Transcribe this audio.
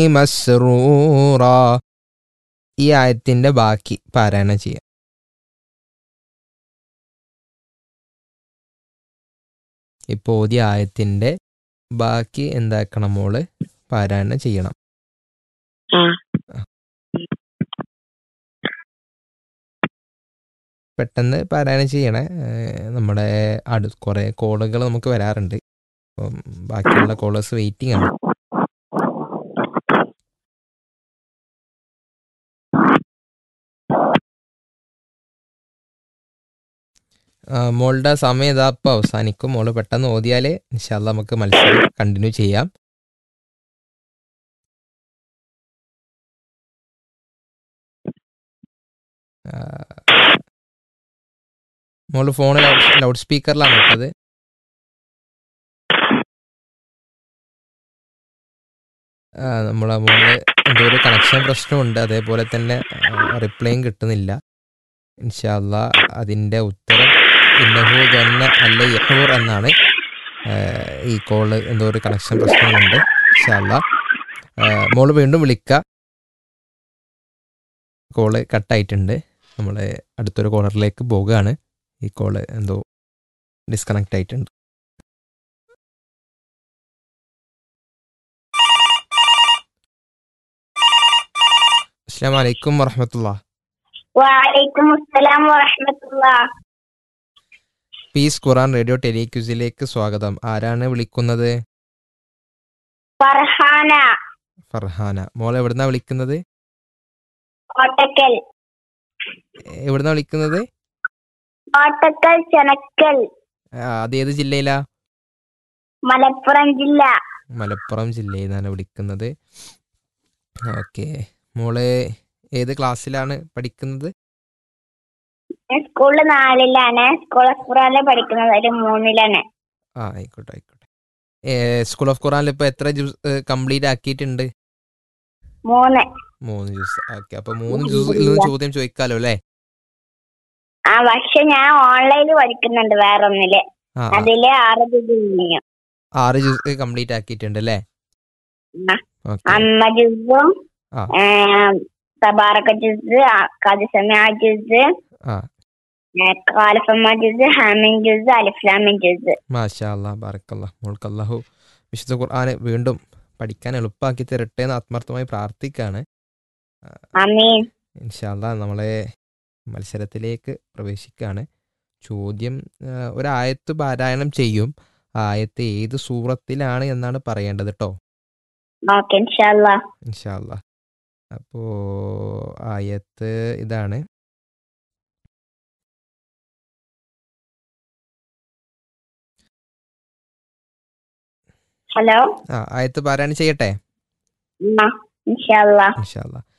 മസ്റൂറ ഈ ആയത്തിന്റെ ബാക്കി പാരായണം ചെയ്യാം ഇപ്പോൾ ഓതിയ ആയത്തിന്റെ ബാക്കി എന്താക്കണം മോള് പാരായണം ചെയ്യണം ആ പെട്ടെന്ന് പാരായണം ചെയ്യണേ ഏഹ് നമ്മുടെ അടു കുറേ കോളുകൾ നമുക്ക് വരാറുണ്ട് അപ്പം ബാക്കിയുള്ള കോളേഴ്സ് വെയിറ്റിംഗ് ആണ് ആ, മോളുടെ സമയം ഇതാ ഇപ്പോൾ അവസാനിക്കും മോള് പെട്ടെന്ന് ഓതിയാലേ ഇൻഷാല്ല നമുക്ക് മത്സരം കണ്ടിന്യൂ ചെയ്യാം ആ, മോള് ഫോൺ ലൗഡ് സ്പീക്കറിലാണ് ഇട്ടത് ആ, നമ്മളെ മോള് എന്തോ ഒരു കണക്ഷൻ പ്രശ്നമുണ്ട് അതേപോലെ തന്നെ റിപ്ലൈയും കിട്ടുന്നില്ല ഇൻഷാല്ല അതിൻ്റെ ഉത്തരം ഇന്നഹു തന്നെ അല്ല യഹൂർ എന്നാണ് ആ, ഈ കോള് എന്തോ ഒരു കണക്ഷൻ പ്രശ്നമുണ്ട് ഇൻഷാല്ല ആ, മോള് വീണ്ടും വിളിക്കുക കോള് കട്ടായിട്ടുണ്ട് നമ്മൾ അടുത്തൊരു കോളറിലേക്ക് പോകുകയാണ് ഈ കോള് എന്തോ ഡിസ്കണക്റ്റ് ആയിട്ടുണ്ട് അസ്സാം വലൈക്കും വറഹമത്തുള്ള വലൈക്കും അസ്സലാം വറഹമത്തുള്ള പീസ് ഖുറാൻ റേഡിയോ ടെലിക്യൂസിലേക്ക് സ്വാഗതം ആരാണ് വിളിക്കുന്നത് ഫർഹാന ഫർഹാന മോൾ എവിടുന്നാ വിളിക്കുന്നത് കോട്ടക്കൽ എവിടുന്നാ വിളിക്കുന്നത് കോട്ടക്കൽ ചെനക്കൽ ആ, അത് ഏത് ജില്ലയിലാ മലപ്പുറം ജില്ല മലപ്പുറം ജില്ലയിൽ നിന്നാണ് വിളിക്കുന്നത് ഓക്കെ മോള് ഏത് ക്ലാസ്സിലാണ് പഠിക്കുന്നത് ഞാൻ സ്കൂളിൽ നാലിലാണ് സ്കൂൾ ഓഫ് ഖുറാനിൽ പഠിക്കുന്നത് ഒരു മൂന്നിലാണ് ആ ആയിക്കോട്ടെ ആയിക്കോട്ടെ സ്കൂൾ ഓഫ് ഖുറാനിൽ ഇപ്പോൾ എത്ര ജ്യൂസ് കംപ്ലീറ്റ് ആക്കിയിട്ടുണ്ട് മൂന്ന് മൂന്ന് ജ്യൂസ് ഓക്കെ അപ്പോൾ മൂന്ന് ജ്യൂസിൽ നിന്ന് ചോദ്യം ചോദിക്കാലോ അല്ലേ ആ പക്ഷെ ഞാൻ ഓൺലൈനിൽ പഠിക്കുന്നുണ്ട് വേറെ ഒന്നില് ആ ആ. അതില് ആറ് ജില്ല കഴിഞ്ഞു ആറ് ജ്യൂസ് കംപ്ലീറ്റ് ആക്കിയിട്ടുണ്ട് അല്ലേ ആ. ഓക്കെ അമ്മ ജ്യൂസും ആ. തബാറക്ക ജ്യൂസ് കദിസമ ജ്യൂസ് ആ കാലഫമ്മ ജ്യൂസ് ഹാമിൻ ജ്യൂസ് അലിഫ്ലാമിൻ ജ്യൂസ് മാഷാ അല്ലാ ബാറക്കല്ലാ മോൾക്ക് അല്ലാഹു വിശുദ്ധ ഖുർആന് വീണ്ടും പഠിക്കാൻ എളുപ്പമാക്കി തരട്ടെ എന്ന് ആത്മാർത്ഥമായി പ്രാർത്ഥിക്കാണ് അമീൻ ഇൻഷാല്ല നമ്മളെ മത്സരത്തിലേക്ക് പ്രവേശിക്കുകയാണ് ചോദ്യം ആ, ഒരായത്ത് പാരായണം ചെയ്യും ആ ആയത്ത് ഏത് സൂറത്തിലാണ് എന്നാണ് പറയേണ്ടത് കേട്ടോ ഓക്കെ ഇൻഷാല്ലാ ഇൻഷാല്ല അപ്പോൾ ആയത്ത് ഇതാണ് ഹലോ ആ ആയത്ത് പാരായണം ചെയ്യട്ടെ ആ ഇൻഷാല്ലാ ഇൻഷാല്ല